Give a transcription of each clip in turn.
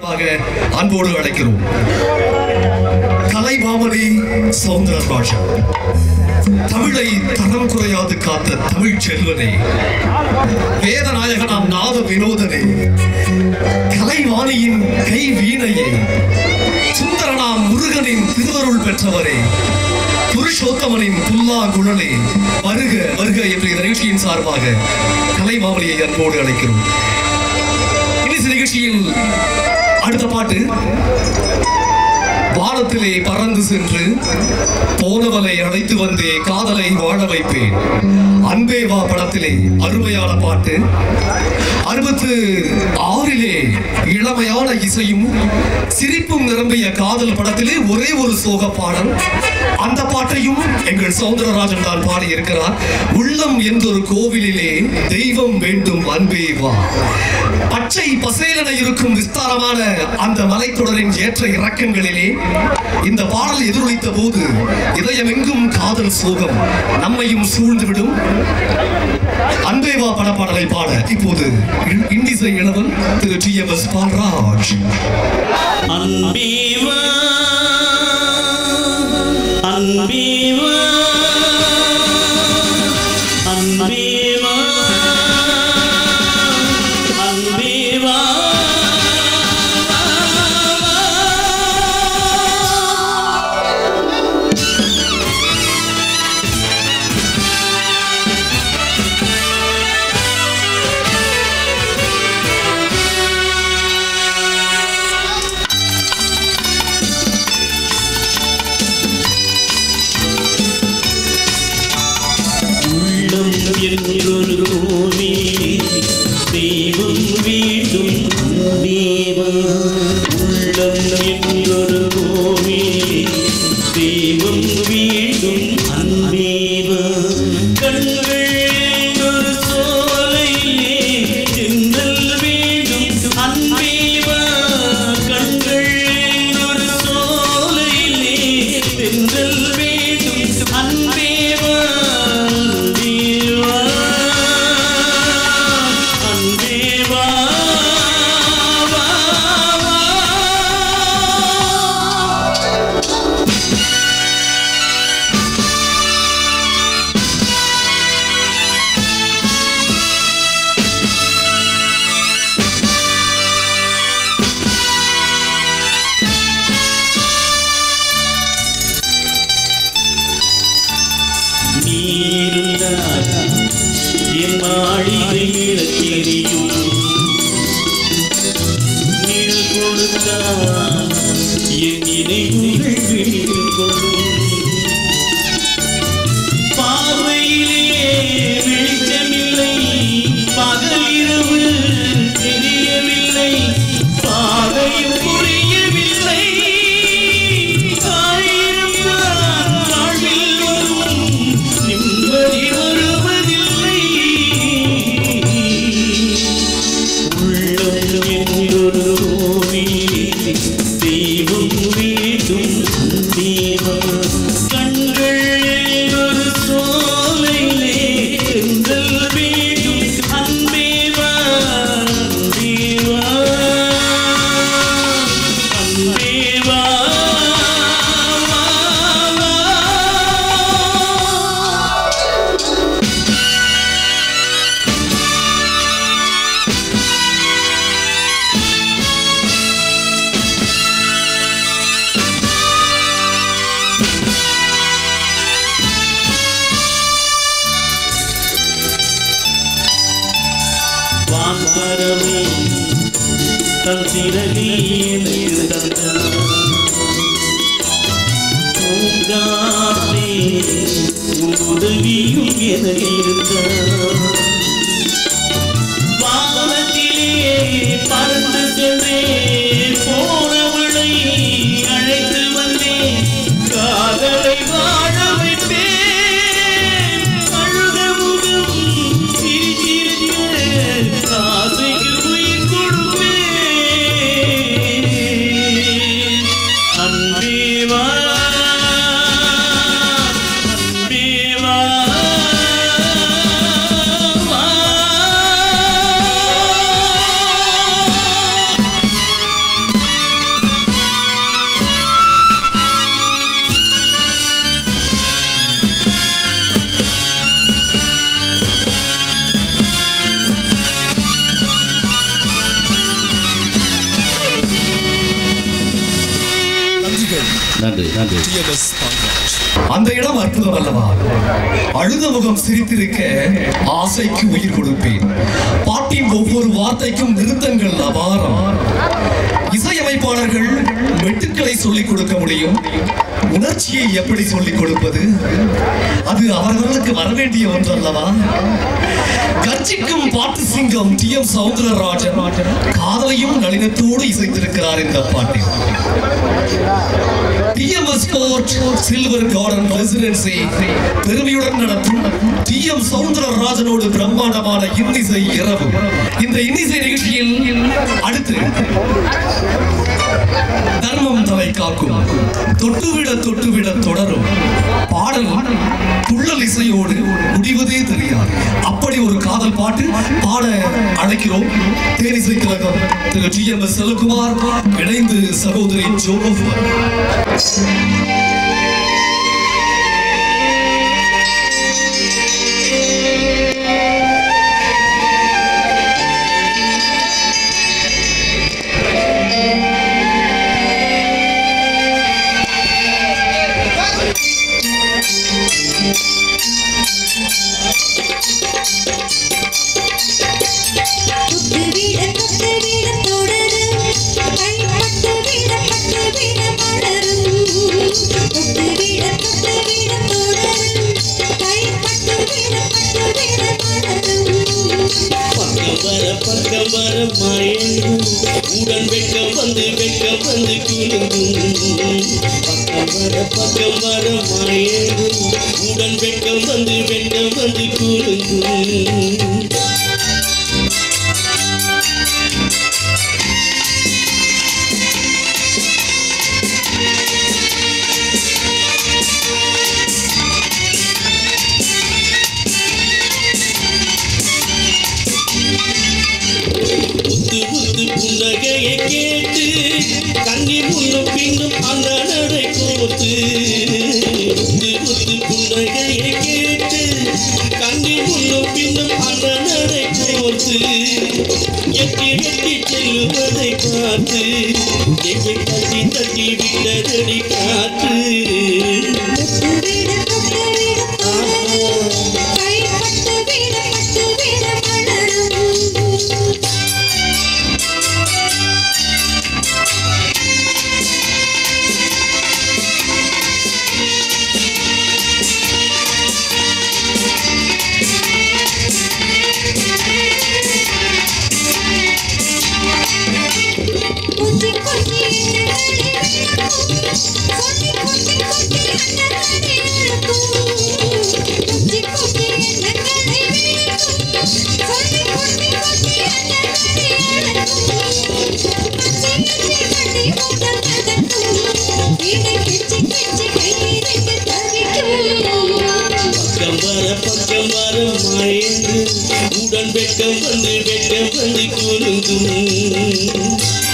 அன்போடு அழைக்கிறோம் கலைமாமணி சவுந்தரராஜன் தமிழை தரம் குறையாது காத்த தமிழ் செல்வனே வேதநாயகனாம் நாத வினோதனே கலைவாணியின் கை வீணையே சுந்தரனாம் முருகனின் திருவருள் பெற்றவரே புருஷோத்தமனின் புல்லா குழலே வருக வருக என்ற இந்த நிகழ்ச்சியின் சார்பாக கலைமாமணியை அன்போடு அழைக்கிறோம் இன்னிசை நிகழ்ச்சியில் அடுத்த பாட்டு வானத்திலே பறந்து சென்று போனவனை அழைத்து வந்தே காதலை வாழ வைப்பேன் அன்பே வா படத்திலே அருமையான பாட்டு அறுபத்து ஆறிலே இளமையான இசையும் சிரிப்பும் நிரம்பிய காதல் படத்திலே ஒரே ஒரு சோக பாடல் அந்த பாட்டையும் எங்கள் சௌந்தரராஜன் தான் பாடியிருக்கிறார் உள்ளம் என்றொரு கோவிலிலே தெய்வம் வேண்டும் அன்பே வா பச்சை பசேலென இருக்கும் விஸ்தாரமான அந்த மலைத்தொடரின் ஏற்ற இறக்கங்களிலே இந்த பாடல் எதிரொலித்த போது இதயமெங்கும் காதல் சோகம் நம்மையும் சூழ்ந்துவிடும் அன்பேவா படப்பாடலை பாட இப்போது இ- இண்டிசை இளவல் Thiru T M S Palraj அன்பீவா அன்பீவா அன்பீவா அன்பீவா உள்ளம் என்றொரு கோவி தெய்வம் வீடும் தேவா உள்ளம் என்றொரு கோவி தெய்வம் வீடும் அன்பேவா கண்கள் ஒரு சோலையிலே தென்றல் வீடும் அன்பேவா கண்கள் ஒரு சோலையிலே தென்றல் வீடும் அன்பேவா அன்பேவா அன்பேவா வா, வா. நீருந்தால் என் மாளிகை தெரியும் நிழல் கொடுத்தால் என் நினைவுகள் விழித்துக் கொள்ளும் பார்வையிலே வெளிச்சமில்லை பகலிரவு தெரியவில்லை பாதையும் புரியவில்லை ஆயிரம் தான் வாழ்வில் வரும் நிம்மதி வருவதில்லை உள்ளம் என்றொரு கோவில் தெய்வம் வேண்டும் தேவா கண்கள் ஒரு சோலையிலே தென்றல் வேண்டும் அன்பேவா அன்பேவா அன்பேவா வான்பரமே தன் சிறகிலே தந்தார் பூங்காற்றே, உன் உதவியும் என இருந்தார் வானத்திலே பறந்து சென்றே போனவளை அழைத்து வந்தேன் காதலை வாழ வைப்பேன் அழுத முகம் சிரிச்சிருக்க ஆசைக்கு உயிர் கொடுப்பேன் அன்பேவா அன்பேவா வா நன்றி நன்றி டிஎம்எஸ் பாங்கராஜ் அந்த இடம் அற்புதம் அல்லவா அழுத முகம் சிரித்திருக்க ஆசைக்கு உயிர் கொடுப்பேன் பாட்டின் ஒவ்வொரு வார்த்தைக்கும் நிறுத்தங்கள் அபாரம் இசையமைப்பாளர்கள் மெட்டுக்களை சொல்லிக் கொடுக்க முடியும் உணர்ச்சியை எப்படி சொல்லிக் கொடுப்பது அது அவர்களுக்கு வரவேண்டிய ஒன்று அல்லவா கர்ஜிக்கும் பாட்டு சிங்கம் டி எம் சவுந்தரராஜன் காதலையும் நளினத்தோடு இசைத்திருக்கிறார் இந்த பாட்டில் TMS sport Silver Garden Residency பெருமையுடன் நடத்தும் டிஎம் சவுந்தரராஜனோடு பிரம்மாண்டமான இன்னிசை இரவு இந்த இன்னிசை நிகழ்ச்சியில் அடுத்து தர்மம் தலை காக்கும் தொட்டுவிட தொட்டுவிட தொடரும் பாடல் துள்ளல் இசையோடு முடிவதே தெரியாது அப்படி ஒரு காதல் பாட்டு பாட அழைக்கிறோம் தேனிசை திலகம் Thiru T M S Selvakumar இணைந்து சகோதரி ஜோகோஃபர் தொட்டு விட தொட்டு விட தொடரும் கைப்பட்டு விட பட்டு விட மலரும் தொட்டு விட தொட்டு விட தொடரும் கைப்பட்டு விட பட்டு விட மலரும் பக்கம் வர பக்கம் வர மாயங்கும் உடன் வெட்கம் வந்து வெட்கம் வந்து குலுங்கும் பக்கம் வர பக்கம் வர மாயங்கும் உடன் வெட்கம் வந்து வெட்கம் வந்து குலுங்கும் முத்து முத்து புன்னகையை கேட்டு கண்ணி முன்னும் பின்னும் அந்த நடை கோர்த்து முத்து முத்து புன்னகையை கேட்டு கண்ணி முன்னும் பின்னும் அந்த நடை கோர்த்து எட்டி எட்டி செல்லுவதை பார்த்து நெஞ்சை தட்டி தட்டி விட்டதடி காற்று தொட்டு விட தொட்டு விட தொடரும் கைப்பட்டு விட பட்டு விட மலரும் கொஞ்சி கொஞ்சி கொஞ்சி கொஞ்சி கொஞ்சி அண்ணனை இழுக்கும் கொஞ்சி கொஞ்சி எண்ணங்களை விழுக்கும் கொஞ்சி கொஞ்சி கொஞ்சி அண்ணனை இழுக்கும் அச்சி அச்சி கண்ணி முதல் நகட்டும் வீடை கிச்சி கிச்சி கையிறைக்கு தவிக்கும் பக்கம் வர பக்கம் வர மாயங்கு உடன் வெட்கம் வந்து வெட்கம் வந்து குலுங்கும்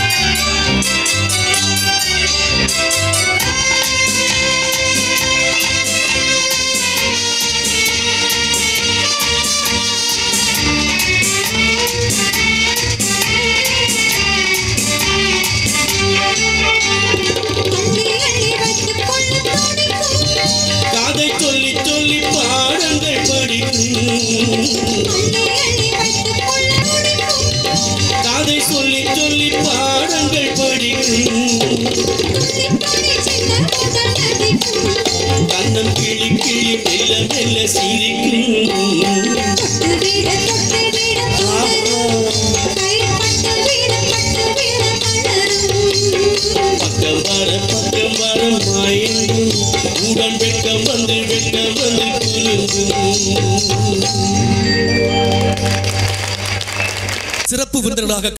அள்ளி அள்ளி வைத்துக் கொள்ள துடிக்கும் காதை சொல்லி சொல்லி பாடங்கள் படிக்கும் அள்ளி அள்ளி வைத்துக் கொள்ள துடிக்கும் காதை சொல்லி சொல்லி பாடங்கள் படிக்கும் துள்ளி துள்ளி சின்ன முதல் நதிக்கும் கண்ணம் கிளி கிளி மெல்ல மெல்ல சிரிக்கும் தொட்டு விட தொட்டு விட தொடரும் கைப்பட்டு விட பட்டு விட மலரும் பக்கம் வர பக்கம் வர மாயங்கும் உடன் வெட்கம் வந்து வெட்கம் வந்து குலுங்கும் சிறப்பு விருந்தினராக